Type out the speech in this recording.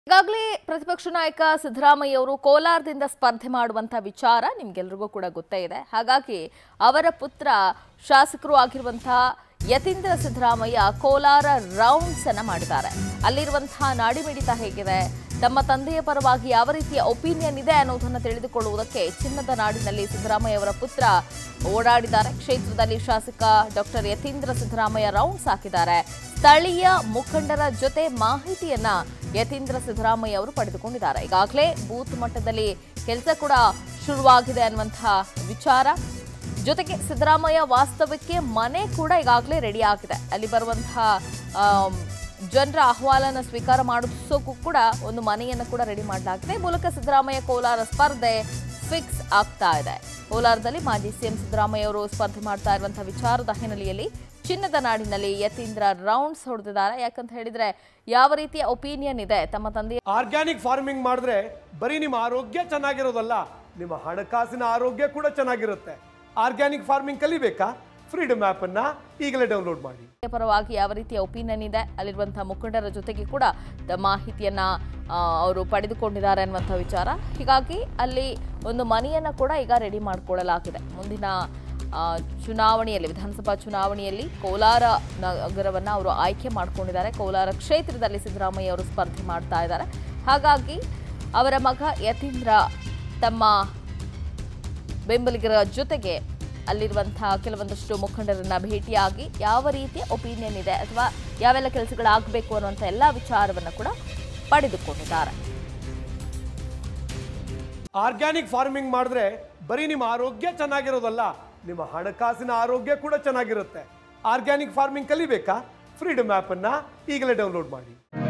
ಈಗಾಗಲೇ ಪ್ರತಿಪಕ್ಷ ನಾಯಕ ಸಿದ್ದರಾಮಯ್ಯ ಅವರು ಕೋಲಾರದಿಂದ ಸ್ಪರ್ಧೆ ಮಾಡುವಂತ ವಿಚಾರ ನಿಮ್ಗೆಲ್ರಿಗೂ ಕೂಡ ಗೊತ್ತೇ ಇದೆ ಹಾಗಾಗಿ ಅವರ ಪುತ್ರ ಶಾಸಕರು ಆಗಿರುವಂತಹ ಯತೀಂದ್ರ ಸಿದ್ದರಾಮಯ್ಯ ಕೋಲಾರ ರೌಂಡ್ಸ್ ಅನ್ನ ಮಾಡಿದ್ದಾರೆ ಅಲ್ಲಿರುವಂತಹ ನಾಡಿಮಿಡಿತ ಹೇಗಿದೆ ತಮ್ಮ ತಂದೆಯ ಪರವಾಗಿ ಯಾವ ರೀತಿಯ ಒಪಿನಿಯನ್ ಇದೆ ಅನ್ನೋದನ್ನು ತಿಳಿದುಕೊಳ್ಳುವುದಕ್ಕೆ ಚಿನ್ನದ ನಾಡಿನಲ್ಲಿ ಸಿದ್ದರಾಮಯ್ಯ ಅವರ ಪುತ್ರ ಓಡಾಡಿದ್ದಾರೆ ಕ್ಷೇತ್ರದಲ್ಲಿ ಶಾಸಕ ಡಾಕ್ಟರ್ ಯತೀಂದ್ರ ಸಿದ್ದರಾಮಯ್ಯ ರೌಂಡ್ಸ್ ಹಾಕಿದ್ದಾರೆ ಸ್ಥಳೀಯ ಮುಖಂಡರ ಜೊತೆ ಮಾಹಿತಿಯನ್ನ ಯತೀಂದ್ರ ಸಿದ್ದರಾಮಯ್ಯ ಅವರು ಪಡೆದುಕೊಂಡಿದ್ದಾರೆ ಈಗಾಗಲೇ ಬೂತ್ ಮಟ್ಟದಲ್ಲಿ ಕೆಲಸ ಕೂಡ ಶುರುವಾಗಿದೆ ಅನ್ನುವಂತಹ ವಿಚಾರ ಜೊತೆಗೆ ಸಿದ್ದರಾಮಯ್ಯ ವಾಸ್ತವಕ್ಕೆ ಮನೆ ಕೂಡ ಈಗಾಗಲೇ ರೆಡಿ ಆಗಿದೆ ಅಲ್ಲಿ ಬರುವಂತಹ ಆಮ್, ಜನರ ಅಹವಾಲನ್ನ ಸ್ವೀಕಾರ ಮಾಡಿಸೋಕ್ಕೂ ಕೂಡ ಒಂದು ಮನೆಯನ್ನು ಕೂಡ ರೆಡಿ ಮಾಡಲಾಗಿದೆ ಈ ಮೂಲಕ ಸಿದ್ದರಾಮಯ್ಯ ಕೋಲಾರ ಸ್ಪರ್ಧೆ ಫಿಕ್ಸ್ ಆಗ್ತಾ ಇದೆ ಕೋಲಾರದಲ್ಲಿ ಮಾಜಿ ಸಿಎಂ ಸಿದ್ದರಾಮಯ್ಯ ಅವರು ಸ್ಪರ್ಧೆ ಮಾಡ್ತಾ ಇರುವಂತಹ ವಿಚಾರದ ಹಿನ್ನೆಲೆಯಲ್ಲಿ ಚಿನ್ನದ ನಾಡಿನಲ್ಲಿ ಯತೀಂದ್ರ ರೌಂಡ್ಸ್ ಹೊಡೆದಿದ್ದಾರೆ ಯಾಕಂತ ಹೇಳಿದ್ರೆ ಯಾವ ರೀತಿಯ ಒಪಿನಿಯನ್ ಇದೆ ತಮ್ಮ ತಂದೆಯ ಆರ್ಗ್ಯಾನಿಕ್ ಫಾರ್ಮಿಂಗ್ ಮಾಡಿದ್ರೆ ಬರೀ ನಿಮ್ಮ ಆರೋಗ್ಯ ಚೆನ್ನಾಗಿರೋದಲ್ಲ ನಿಮ್ಮ ಹಣಕಾಸಿನ ಆರೋಗ್ಯ ಕೂಡ ಚೆನ್ನಾಗಿರುತ್ತೆ ಆರ್ಗ್ಯಾನಿಕ್ ಫಾರ್ಮಿಂಗ್ ಕಲಿಬೇಕಾ ಫ್ರೀಡಮ್ ಆ್ಯಪ್ ಅನ್ನ ಈಗಲೇ ಡೌನ್ಲೋಡ್ ಮಾಡಿ ಪರವಾಗಿ ಯಾವ ರೀತಿಯ ಒಪಿನಿಯನ್ ಇದೆ ಅಲ್ಲಿರುವಂತಹ ಮುಖಂಡರ ಜೊತೆಗೆ ಕೂಡ ದ- ಮಾಹಿತಿಯನ್ನ ಆ, ಅವರು ಪಡೆದುಕೊಂಡಿದ್ದಾರೆ ಅನ್ನುವಂಥ ವಿಚಾರ ಹೀಗಾಗಿ ಅಲ್ಲಿ ಒಂದು ಮನೆಯನ್ನ ಕೂಡ ಈಗ ರೆಡಿ ಮಾಡಿಕೊಳ್ಳಲಾಗಿದೆ ಮುಂದಿನ ಆ, ಚುನಾವಣೆಯಲ್ಲಿ ವಿಧಾನಸಭಾ ಚುನಾವಣೆಯಲ್ಲಿ ಕೋಲಾರ ನಗರವನ್ನ ಅವರು ಆಯ್ಕೆ ಮಾಡ್ಕೊಂಡಿದ್ದಾರೆ ಕೋಲಾರ ಕ್ಷೇತ್ರದಲ್ಲಿ ಸಿದ್ದರಾಮಯ್ಯ ಅವರು ಸ್ಪರ್ಧೆ ಮಾಡ್ತಾ ಇದ್ದಾರೆ ಹಾಗಾಗಿ ಅವರ ಮಗ ಯತೀಂದ್ರ ತಮ್ಮ ಬೆಂಬಲಿಗರ ಜೊತೆಗೆ ಅಲ್ಲಿರುವಂತಹ ಕೆಲವೊಂದಷ್ಟು ಮುಖಂಡರನ್ನ ಭೇಟಿಯಾಗಿ ಯಾವ ರೀತಿಯ ಒಪಿನಿಯನ್ ಇದೆ ಅಥವಾ ಯಾವೆಲ್ಲ ಕೆಲಸಗಳಾಗಬೇಕು ಅನ್ನುವಂಥ ಎಲ್ಲ ವಿಚಾರವನ್ನು ಕೂಡ ಪಡೆದುಕೊಂಡಿದ್ದಾರೆ ಆರ್ಗ್ಯಾನಿಕ್ ಫಾರ್ಮಿಂಗ್ ಮಾಡಿದ್ರೆ ಬರೀ ನಿಮ್ಮ ಆರೋಗ್ಯ ಚೆನ್ನಾಗಿರೋದಲ್ಲ ನಿಮ್ಮ ಹಣಕಾಸಿನ ಆರೋಗ್ಯ ಕೂಡ ಚೆನ್ನಾಗಿರುತ್ತೆ ಆರ್ಗ್ಯಾನಿಕ್ ಫಾರ್ಮಿಂಗ್ ಕಲಿಬೇಕಾ ಫ್ರೀಡಮ್ ಆ್ಯಪ್ ಅನ್ನ ಈಗಲೇ ಡೌನ್ಲೋಡ್ ಮಾಡಿ